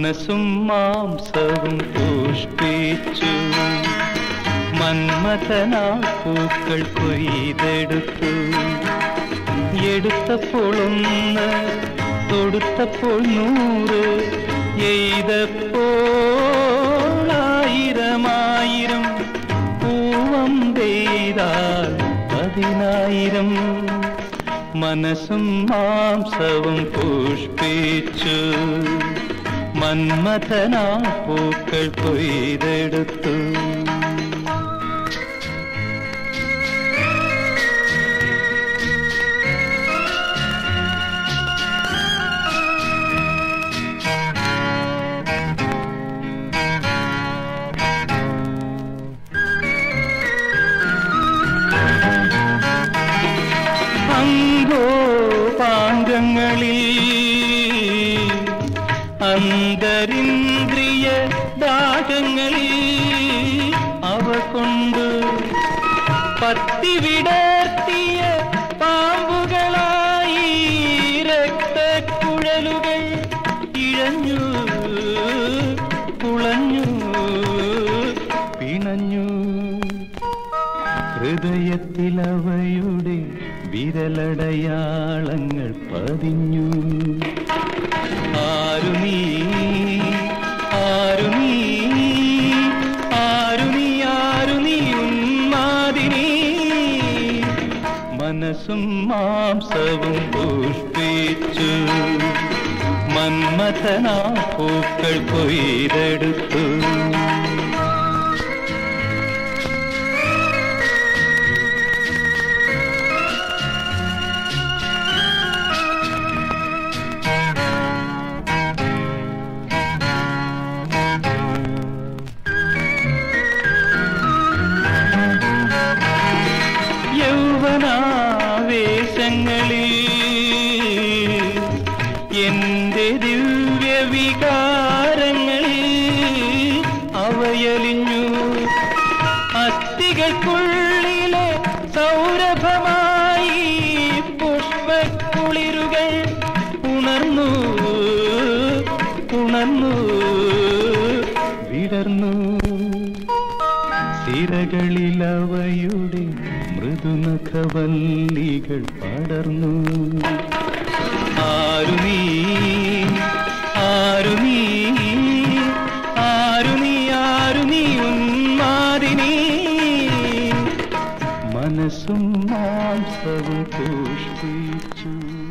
മനസ്സും മാംസവും പുഷ്പിച്ചു മന്മഥനാ പൂക്കൾ കൊയ്തെടുത്തു എടുത്തപ്പോൾ ഒന്ന് തൊടുത്തപ്പോൾ നൂറ് എയ്തപ്പോൾ ആയിരമായിരം പൂവം പെയ്താൽ പതിനായിരം മനസ്സും മാംസവും പുഷ്പിച്ചു മന്മഥനാ പൂക്കൾ കൊയ്തെടുത്തു അങ്കോ പാങ്കങ്ങളിൽ അന്തരിന്ദ്രിയ ദാഹങ്ങളിൽ അവ കൊണ്ട് പത്തി വിടർത്തിയ പാമ്പുകളായി രക്തക്കുഴലുകൾ ഇഴഞ്ഞു കുളഞ്ഞു പിണഞ്ഞു ഹൃദയത്തിൽ അവയുടെ വിരലടയാളങ്ങൾ പതിഞ്ഞു ആരു നീ ആരു നീ ആരു നീ ആരു നീ ഉന്മാദിനി മനസ്സും മാംസവും പുഷ്പിച്ചു മന്മഥനാ പൂക്കൾ കൊയ്തെടുത്തു യൗവനാവേശങ്ങളിൽ എന്റെ ദിവ്യവികാരങ്ങളിൽ അവയലിഞ്ഞു അസ്ഥികൾക്കുള്ളിലെ സൗരഭമായി പുഷ്പക്കുളിരുകൾ ഉണർന്നു ഉണർന്നു വിടർന്നു സിരകളിൽ അവയുടെ മൃദുനഖവല്ലികൾ പടർന്നു ആരു നീ ആരു നീ ആരു നീ ആരു നീ ഉന്മാദിനി മനസ്സും മാംസവും പുഷ്പിച്ചു